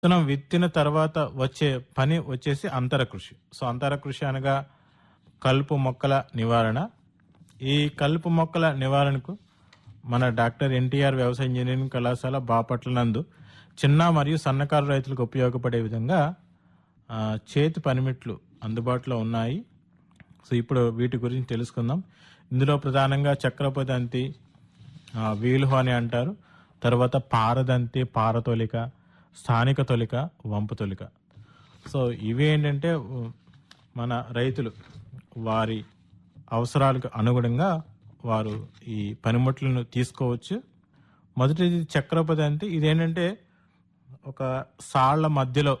విత్తనం విత్తిన తర్వాత వచ్చే పని వచ్చేసి అంతర కృషి సో అంతర కృషి అనగా కలుపు మొక్కల నివారణ ఈ కలుపు మొక్కల నివారణకు మన డాక్టర్ ఎన్టీఆర్ వ్యవసాయ ఇంజనీరింగ్ కళాశాల బాపట్ల నందు చిన్న మరియు సన్నకారు రైతులకు ఉపయోగపడే విధంగా ఆ, చేతి పనిమిట్లు అందుబాటులో ఉన్నాయి సో ఇప్పుడు వీటి గురించి తెలుసుకుందాం ఇందులో ప్రధానంగా చక్రపదంతి ఆ, వీలుహు అని అంటారు తర్వాత పారదంతి పారతొలిక స్థానిక తొలిక వంపు తొలిక సో ఇవి ఏంటంటే ఉ, మన రైతులు వారి అవసరాలకు అనుగుణంగా వారు ఈ పనిముట్లను తీసుకోవచ్చు మొదటిది చక్రపదంతి ఇదేంటంటే ఒక సాళ్ల మధ్యలో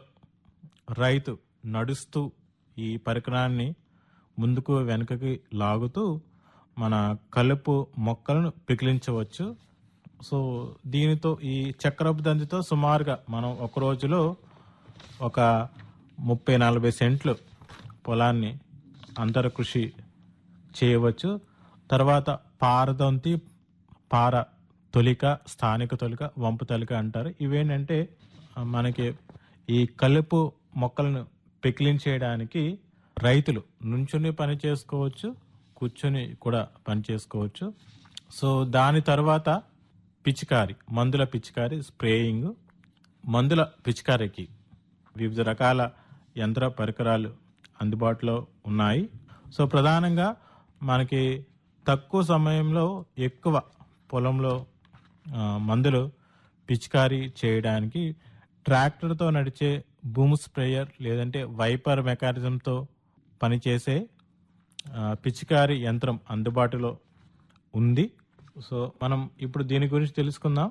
రైతు నడుస్తూ ఈ పరికరాన్ని ముందుకు వెనుకకి లాగుతూ మన కలుపు మొక్కలను పికిలించవచ్చు సో దీనితో ఈ చక్రపు దంతితో సుమారుగా మనం ఒక రోజులో ఒక ముప్పై నలభై సెంట్లు పొలాన్ని అంతర కృషి చేయవచ్చు తర్వాత పారదంతి పార తొలిక స్థానిక తొలిక వంపు తొలిక అంటారు ఇవేంటంటే ఆ, మనకి ఈ కలుపు మొక్కలను పెకిలించేయడానికి రైతులు నుంచుని పని చేసుకోవచ్చు కూర్చొని కూడా పని చేసుకోవచ్చు సో దాని తర్వాత పిచికారి మందుల పిచికారి స్ప్రేయింగ్ మందుల పిచికారికి వివిధ రకాల యంత్ర పరికరాలు అందుబాటులో ఉన్నాయి సో ప్రధానంగా మనకి తక్కువ సమయంలో ఎక్కువ పొలంలో ఆ, మందులు పిచికారీ చేయడానికి ట్రాక్టర్తో నడిచే బూమ్ స్ప్రేయర్ లేదంటే వైపర్ మెకానిజంతో పనిచేసే ఆ, పిచికారీ యంత్రం అందుబాటులో ఉంది సో మనం ఇప్పుడు దీని గురించి తెలుసుకుందాం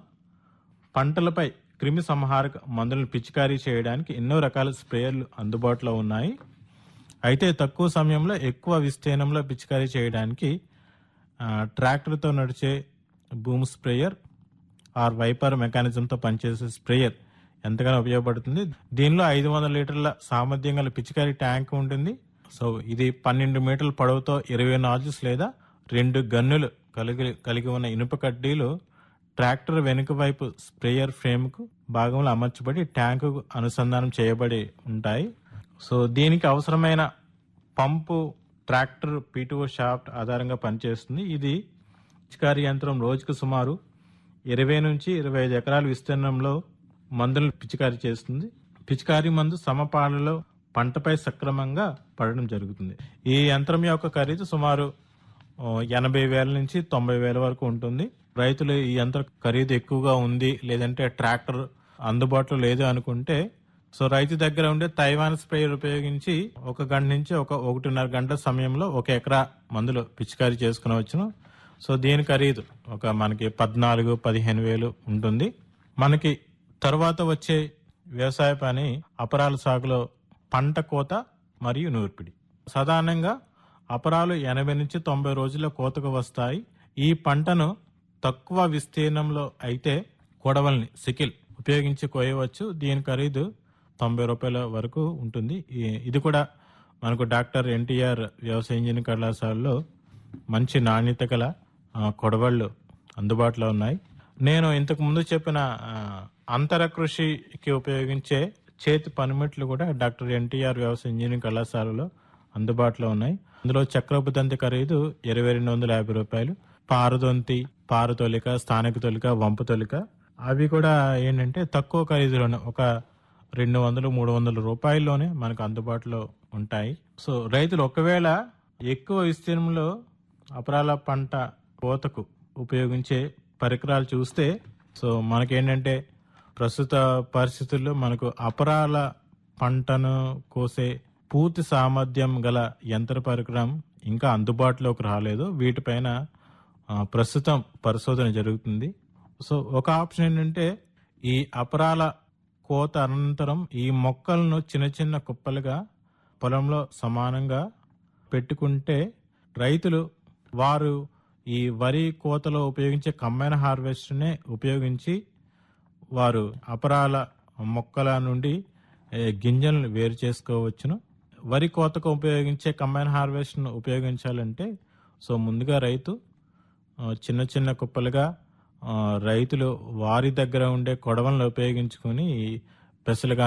పంటలపై క్రిమి సంహారక మందులను పిచికారీ చేయడానికి ఎన్నో రకాల స్ప్రేయర్లు అందుబాటులో ఉన్నాయి అయితే తక్కువ సమయంలో ఎక్కువ విస్తీర్ణంలో పిచికారీ చేయడానికి ఆ, ట్రాక్టర్తో నడిచే బూమ్ స్ప్రేయర్ ఆర్ వైపర్ మెకానిజంతో పనిచేసే స్ప్రేయర్ ఎంతగానో ఉపయోగపడుతుంది దీనిలో ఐదు వందల లీటర్ల సామర్థ్యం గల పిచికారీ ట్యాంక్ ఉంటుంది సో ఇది పన్నెండు మీటర్ల పొడవుతో ఇరవై నాజిల్స్ లేదా రెండు గన్నులు కలిగి కలిగి ఉన్న ఇనుప కడ్డీలు ట్రాక్టర్ వెనుక వైపు స్ప్రేయర్ ఫ్రేమ్కు భాగంలో అమర్చబడి ట్యాంకుకు అనుసంధానం చేయబడి ఉంటాయి సో దీనికి అవసరమైన పంపు ట్రాక్టర్ పీటుఓ షాఫ్ట్ ఆధారంగా పనిచేస్తుంది ఇది పిచికారీ యంత్రం రోజుకు సుమారు ఇరవై నుంచి ఇరవై ఐదు ఎకరాల విస్తీర్ణంలో మందులను పిచికారీ చేస్తుంది పిచికారీ మందు సమపాలలో పంటపై సక్రమంగా పడడం జరుగుతుంది ఈ యంత్రం యొక్క ఖరీదు సుమారు ఆ, ఎనభై వేల నుంచి తొంభై వేల వరకు ఉంటుంది రైతులు ఈ యంత్ర ఖరీదు ఎక్కువగా ఉంది లేదంటే ట్రాక్టర్ అందుబాటులో లేదు అనుకుంటే సో రైతు దగ్గర ఉండే తైవాన్ స్ప్రేయర్ ఉపయోగించి ఒక గంట నుంచి ఒక ఒకటిన్నర గంట సమయంలో ఒక ఎకరా మందులు పిచికారీ చేసుకునవచ్చును సో దీని ఖరీదు ఒక మనకి పద్నాలుగు పదిహేను వేలు ఉంటుంది మనకి తర్వాత వచ్చే వ్యవసాయ పని అపరాల సాగులో పంట కోత మరియు నూర్పిడి సాధారణంగా అపరాలు ఎనభై నుంచి తొంభై రోజుల కోతకు వస్తాయి ఈ పంటను తక్కువ విస్తీర్ణంలో అయితే కొడవల్ని సికిల్ ఉపయోగించి కోయవచ్చు దీని ఖరీదు తొంభై రూపాయల వరకు ఉంటుంది ఈ- ఇది కూడా మనకు డాక్టర్ ఎన్టీఆర్ వ్యవసాయ ఇంజనీరింగ్ కళాశాలలో మంచి నాణ్యత గల ఆ, కొడవళ్ళు అందుబాటులో ఉన్నాయి నేను ఇంతకు ముందు చెప్పిన ఆ, అంతర కృషికి ఉపయోగించే చేతి పనిముట్లు కూడా డాక్టర్ ఎన్టీఆర్ వ్యవసాయ ఇంజనీరింగ్ కళాశాలలో అందుబాటులో ఉన్నాయి అందులో చక్రపు దంతి ఖరీదు ఇరవై రెండు వందల యాభై రూపాయలు పారదొంతి పారతొలిక స్థానిక తొలిక వంపు తొలిక అవి కూడా ఏంటంటే తక్కువ ఖరీదులోనే ఒక రెండు వందలు మూడు వందల రూపాయల్లోనే మనకు అందుబాటులో ఉంటాయి సో రైతులు ఒకవేళ ఎక్కువ విస్తీర్ణంలో అపరాల పంట కోతకు ఉపయోగించే పరికరాలు చూస్తే సో మనకేంటంటే ప్రస్తుత పరిస్థితుల్లో మనకు అపరాల పంటను కోసే పూర్తి సామర్థ్యం గల యంత్ర పరికరం ఇంకా అందుబాటులోకి రాలేదు వీటిపైన ఆ, ప్రస్తుతం పరిశోధన జరుగుతుంది సో ఒక ఆప్షన్ ఏంటంటే ఈ అపరాల కోత అనంతరం ఈ మొక్కలను చిన్న చిన్న కుప్పలుగా పొలంలో సమానంగా పెట్టుకుంటే రైతులు వారు ఈ వరి కోతలో ఉపయోగించే కంబైన్ హార్వెస్ట్నే ఉపయోగించి వారు అపరాల మొక్కల నుండి ఏ, గింజలను వేరు చేసుకోవచ్చును వరి కోతకు ఉపయోగించే కంబైన్ హార్వెస్ట్ను ఉపయోగించాలంటే సో ముందుగా రైతు ఆ, చిన్న చిన్న కుప్పలుగా ఆ, రైతులు వారి దగ్గర ఉండే కొడవలను ఉపయోగించుకొని పెసలు